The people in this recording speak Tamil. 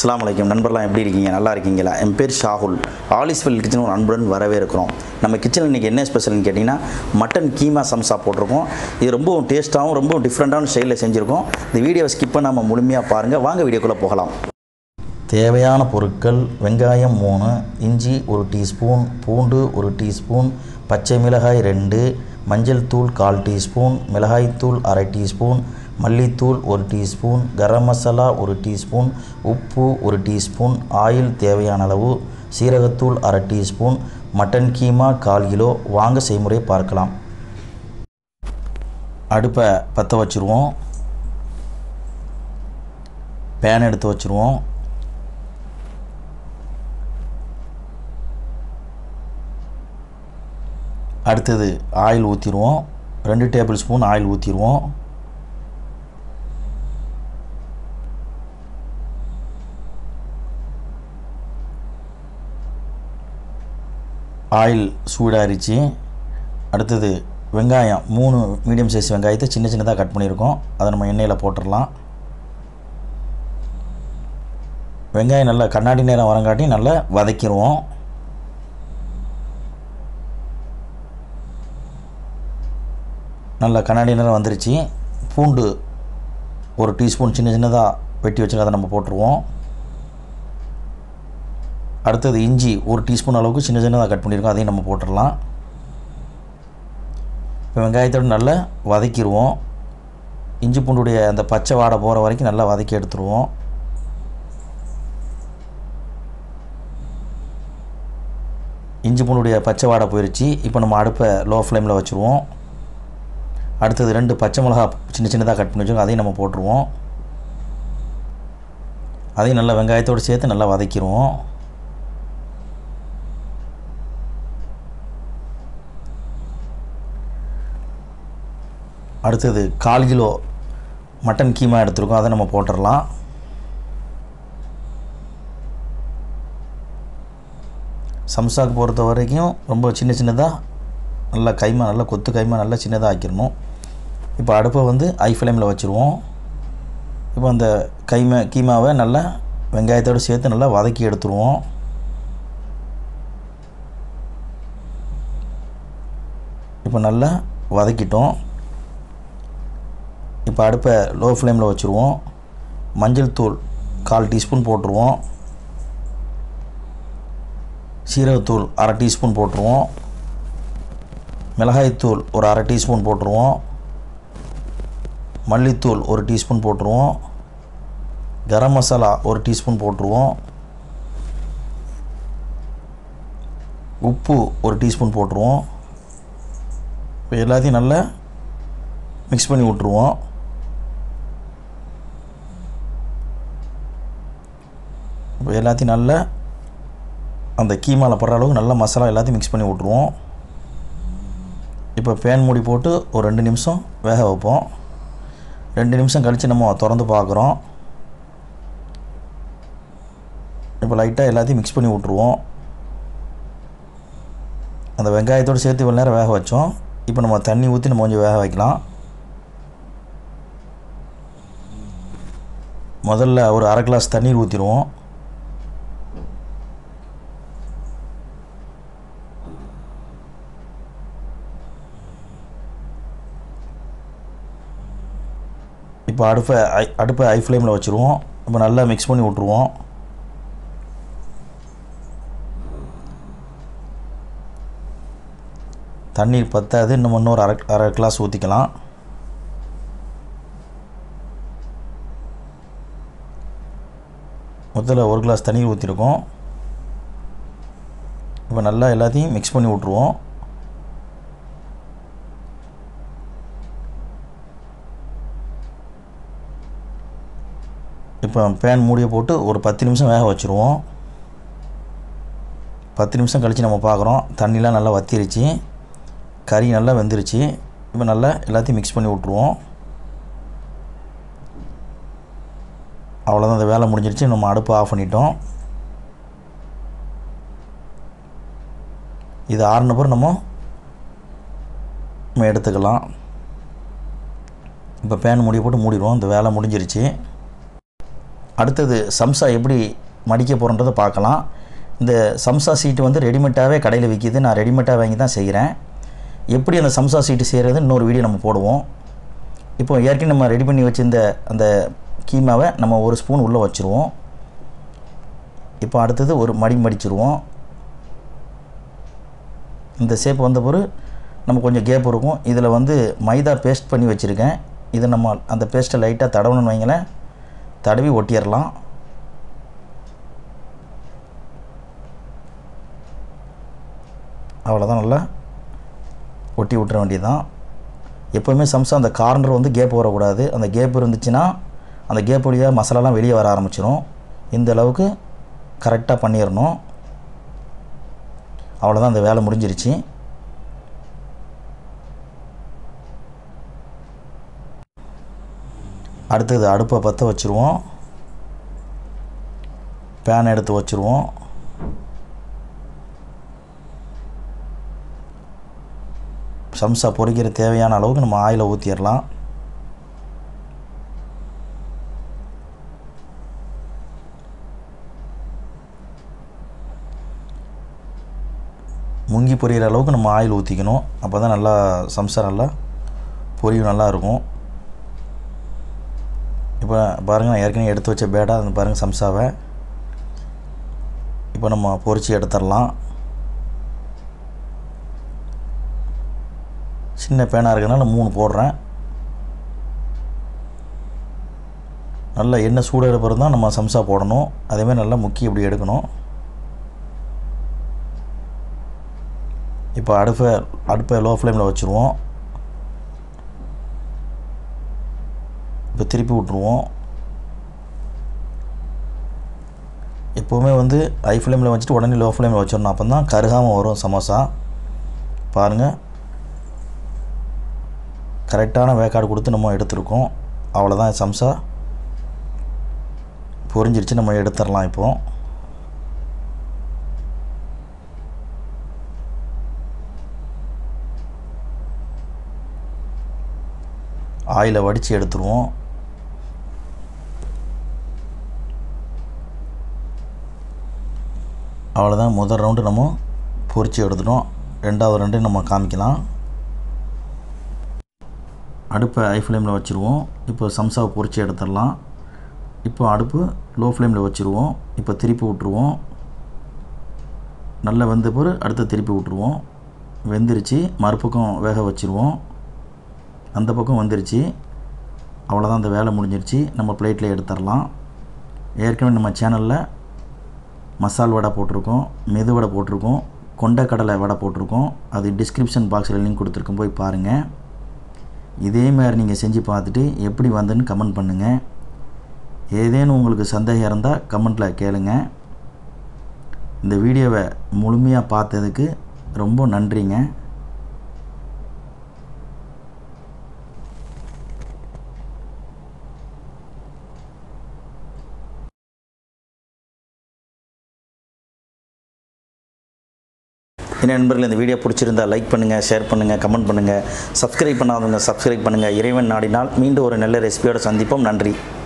அஸ்ஸலாமு அலைக்கும் நண்பர்லாம் எப்படி இருக்கீங்க நல்லா இருக்கீங்களா என் பேர் ஷாகுல் ஆலிஸ்வெல் கிச்சன் ஒரு அன்புடன் வரவே இருக்கிறோம் நம்ம கிச்சனில் இன்றைக்கி என்ன ஸ்பெஷல்னு கேட்டிங்கன்னா மட்டன் கீமா சம்சா போட்டிருக்கோம் இது ரொம்பவும் டேஸ்ட்டாகவும் ரொம்ப டிஃப்ரெண்ட்டான ஸ்டைலில் செஞ்சுருக்கோம் இந்த வீடியோவை ஸ்கிப் பண்ணாமல் முழுமையாக பாருங்கள் வாங்க வீடியோக்குள்ளே போகலாம் தேவையான பொருட்கள் வெங்காயம் மூணு இஞ்சி ஒரு டீஸ்பூன் பூண்டு ஒரு டீஸ்பூன் பச்சை மிளகாய் ரெண்டு மஞ்சள் தூள் கால் டீஸ்பூன் மிளகாய்த்தூள் அரை டீஸ்பூன் மல்லித்தூள் ஒரு டீஸ்பூன் கரம் மசாலா ஒரு டீஸ்பூன் உப்பு ஒரு டீஸ்பூன் ஆயில் தேவையான அளவு சீரகத்தூள் அரை டீஸ்பூன் மட்டன் கீமா கால் கிலோ வாங்க செய்முறை பார்க்கலாம் அடுப்பை பற்ற வச்சுருவோம் பேன் எடுத்து வச்சுருவோம் அடுத்தது ஆயில் ஊற்றிடுவோம் ரெண்டு டேபிள் ஸ்பூன் ஆயில் ஊற்றிடுவோம் ஆயில் சூடாரிச்சு அடுத்தது வெங்காயம் மூணு மீடியம் சைஸ் வெங்காயத்தை சின்ன சின்னதாக கட் பண்ணியிருக்கோம் அதை நம்ம எண்ணெயில் போட்டுடலாம் வெங்காயம் நல்லா கண்ணாடி நேரம் வரங்காட்டி நல்லா வதக்கிடுவோம் நல்லா கண்ணாடி நேரம் வந்துருச்சு பூண்டு ஒரு டீஸ்பூன் சின்ன சின்னதாக வெட்டி வச்சுருக்க அதை நம்ம போட்டுருவோம் அடுத்தது இஞ்சி ஒரு டீஸ்பூன் அளவுக்கு சின்ன சின்னதாக கட் பண்ணியிருக்கோம் அதையும் நம்ம போட்டுடலாம் இப்போ வெங்காயத்தோடு நல்லா வதக்கிடுவோம் இஞ்சி பூண்டுடைய அந்த பச்சை வாடை போகிற வரைக்கும் நல்லா வதக்கி எடுத்துருவோம் இஞ்சி பூண்டுடைய பச்சை வாடை போயிடுச்சு இப்போ நம்ம அடுப்பை லோ ஃப்ளேமில் வச்சுருவோம் அடுத்தது ரெண்டு பச்சை மிளகா சின்ன சின்னதாக கட் பண்ணி வச்சுருக்கோம் அதையும் நம்ம போட்டுருவோம் அதையும் நல்லா வெங்காயத்தோடு சேர்த்து நல்லா வதக்கிடுவோம் அடுத்தது கால் கிலோ மட்டன் கீமா எடுத்துருக்கோம் அதை நம்ம போட்டுடலாம் சம்சாக்கு பொறுத்த வரைக்கும் ரொம்ப சின்ன சின்னதாக நல்லா கைமா நல்லா கொத்து கைமா நல்லா சின்னதாக ஆக்கிடணும் இப்போ அடுப்பை வந்து ஐ ஃப்ளேமில் வச்சுருவோம் இப்போ அந்த கைமா கீமாவை நல்லா வெங்காயத்தோடு சேர்த்து நல்லா வதக்கி எடுத்துருவோம் இப்போ நல்லா வதக்கிட்டோம் இப்போ அடுப்பை லோ ஃப்ளேமில் வச்சுருவோம் மஞ்சள் தூள் கால் டீஸ்பூன் போட்டுருவோம் சீரகத்தூள் அரை டீஸ்பூன் போட்டுருவோம் மிளகாய்த்தூள் ஒரு அரை டீஸ்பூன் போட்டுருவோம் மல்லித்தூள் ஒரு டீஸ்பூன் போட்டுருவோம் கரம் மசாலா ஒரு டீஸ்பூன் போட்டுருவோம் உப்பு ஒரு டீஸ்பூன் போட்டுருவோம் இப்போ எல்லாத்தையும் நல்லா மிக்ஸ் பண்ணி விட்ருவோம் இப்போ எல்லாத்தையும் நல்லா அந்த கீமாவில் படுற அளவுக்கு நல்லா மசாலா எல்லாத்தையும் மிக்ஸ் பண்ணி விட்ருவோம் இப்போ பேன் மூடி போட்டு ஒரு ரெண்டு நிமிஷம் வேக வைப்போம் ரெண்டு நிமிஷம் கழித்து நம்ம திறந்து பார்க்குறோம் இப்போ லைட்டாக எல்லாத்தையும் மிக்ஸ் பண்ணி விட்ருவோம் அந்த வெங்காயத்தோடு சேர்த்து இவ்வளோ நேரம் வேக வச்சோம் இப்போ நம்ம தண்ணி ஊற்றி நம்ம கொஞ்சம் வேக வைக்கலாம் முதல்ல ஒரு அரை கிளாஸ் தண்ணீர் ஊற்றிடுவோம் இப்போ அடுப்பை ஐ அடுப்பை ஐ ஃப்ளேமில் வச்சுருவோம் இப்போ நல்லா மிக்ஸ் பண்ணி விட்ருவோம் தண்ணீர் பத்தாது இன்னும் இன்னொரு அரை அரை கிளாஸ் ஊற்றிக்கலாம் மொத்தத்தில் ஒரு கிளாஸ் தண்ணீர் ஊற்றிருக்கோம் இப்போ நல்லா எல்லாத்தையும் மிக்ஸ் பண்ணி விட்ருவோம் இப்போ பேன் மூடியை போட்டு ஒரு பத்து நிமிஷம் வேக வச்சுருவோம் பத்து நிமிஷம் கழித்து நம்ம பார்க்குறோம் தண்ணிலாம் நல்லா வத்திருச்சு கறி நல்லா வெந்துருச்சு இப்போ நல்லா எல்லாத்தையும் மிக்ஸ் பண்ணி விட்ருவோம் அவ்வளோதான் அந்த வேலை முடிஞ்சிருச்சு நம்ம அடுப்பு ஆஃப் பண்ணிட்டோம் இது ஆறுன பிறகு நம்ம நம்ம எடுத்துக்கலாம் இப்போ பேன் மூடி போட்டு மூடிடுவோம் இந்த வேலை முடிஞ்சிருச்சு அடுத்தது சம்சா எப்படி மடிக்க போகிறன்றதை பார்க்கலாம் இந்த சம்சா சீட்டு வந்து ரெடிமேட்டாகவே கடையில் விற்கிது நான் ரெடிமேட்டாக வாங்கி தான் செய்கிறேன் எப்படி அந்த சம்சா சீட்டு செய்கிறது இன்னொரு வீடியோ நம்ம போடுவோம் இப்போ ஏற்கனவே நம்ம ரெடி பண்ணி வச்சிருந்த அந்த கீமாவை நம்ம ஒரு ஸ்பூன் உள்ளே வச்சுருவோம் இப்போ அடுத்தது ஒரு மடி மடிச்சிருவோம் இந்த ஷேப் வந்த பிறகு நம்ம கொஞ்சம் கேப் இருக்கும் இதில் வந்து மைதா பேஸ்ட் பண்ணி வச்சுருக்கேன் இதை நம்ம அந்த பேஸ்ட்டை லைட்டாக தடவணும்னு வைங்களேன் தடவி ஒட்டிடலாம் அவ்வளோதான் நல்லா ஒட்டி விட்டுற வேண்டியதுதான் எப்போவுமே சம்சா அந்த கார்னர் வந்து கேப் வரக்கூடாது அந்த கேப் இருந்துச்சுன்னா அந்த கேப் வழியாக மசாலாலாம் வெளியே வர ஆரம்பிச்சிடும் இந்த அளவுக்கு கரெக்டாக பண்ணிடணும் அவ்வளோதான் அந்த வேலை முடிஞ்சிருச்சு அடுத்தது அடுப்பை பற்ற வச்சுருவோம் பேன் எடுத்து வச்சுருவோம் சம்சா பொரிக்கிற தேவையான அளவுக்கு நம்ம ஆயிலை ஊற்றிடலாம் முங்கி பொரியிற அளவுக்கு நம்ம ஆயில் ஊற்றிக்கணும் அப்போ தான் நல்லா சம்சா நல்லா பொரியும் நல்லா இருக்கும் இப்போ பாருங்கள் நான் ஏற்கனவே எடுத்து வச்ச பேடா அந்த பாருங்கள் சம்சாவை இப்போ நம்ம பொரிச்சு எடுத்துடலாம் சின்ன பேனாக இருக்கனால மூணு போடுறேன் நல்லா எண்ணெய் சூடாக பிறகு தான் நம்ம சம்சா போடணும் அதேமாதிரி நல்லா முக்கி இப்படி எடுக்கணும் இப்போ அடுப்பை அடுப்பை லோ ஃப்ளேமில் வச்சுருவோம் இப்போ திருப்பி விட்ருவோம் எப்போவுமே வந்து ஹை ஃப்ளேமில் வச்சுட்டு உடனே லோ ஃப்ளேமில் வச்சிடணும் அப்போ தான் கருகாமல் வரும் சமோசா பாருங்கள் கரெக்டான வேக்காடு கொடுத்து நம்ம எடுத்துருக்கோம் அவ்வளோதான் சம்சா பொரிஞ்சிருச்சு நம்ம எடுத்துடலாம் இப்போது ஆயிலை வடித்து எடுத்துருவோம் அவ்வளோதான் முதல் ரவுண்டு நம்ம பொரித்து எடுத்துட்டோம் ரெண்டாவது ரவுண்டு நம்ம காமிக்கலாம் அடுப்பை ஹை ஃப்ளேமில் வச்சுருவோம் இப்போ சம்சாவை பொரித்து எடுத்துடலாம் இப்போ அடுப்பு லோ ஃப்ளேமில் வச்சுருவோம் இப்போ திருப்பி விட்ருவோம் நல்லா வெந்த பிறகு அடுத்து திருப்பி விட்ருவோம் வெந்துருச்சு மறுபக்கம் வேக வச்சுருவோம் அந்த பக்கம் வந்துருச்சு அவ்வளோதான் அந்த வேலை முடிஞ்சிருச்சு நம்ம பிளேட்டில் எடுத்துடலாம் ஏற்கனவே நம்ம சேனலில் மசால் வடை போட்டிருக்கோம் மெது வடை போட்டிருக்கோம் கொண்டக்கடலை வடை போட்டிருக்கோம் அது டிஸ்கிரிப்ஷன் பாக்ஸில் லிங்க் கொடுத்துருக்கோம் போய் பாருங்கள் இதே மாதிரி நீங்கள் செஞ்சு பார்த்துட்டு எப்படி வந்துன்னு கமெண்ட் பண்ணுங்கள் ஏதேனும் உங்களுக்கு சந்தேகம் இருந்தால் கமெண்ட்டில் கேளுங்க இந்த வீடியோவை முழுமையாக பார்த்ததுக்கு ரொம்ப நன்றிங்க என்ன நண்பர்கள் இந்த வீடியோ பிடிச்சிருந்தா லைக் பண்ணுங்கள் ஷேர் பண்ணுங்கள் கமெண்ட் பண்ணுங்கள் சப்ஸ்கிரைப் பண்ணாதவங்க சப்ஸ்கிரைப் பண்ணுங்கள் இறைவன் நாடினால் மீண்டும் ஒரு நல்ல ரெசிபியோட சந்திப்போம் நன்றி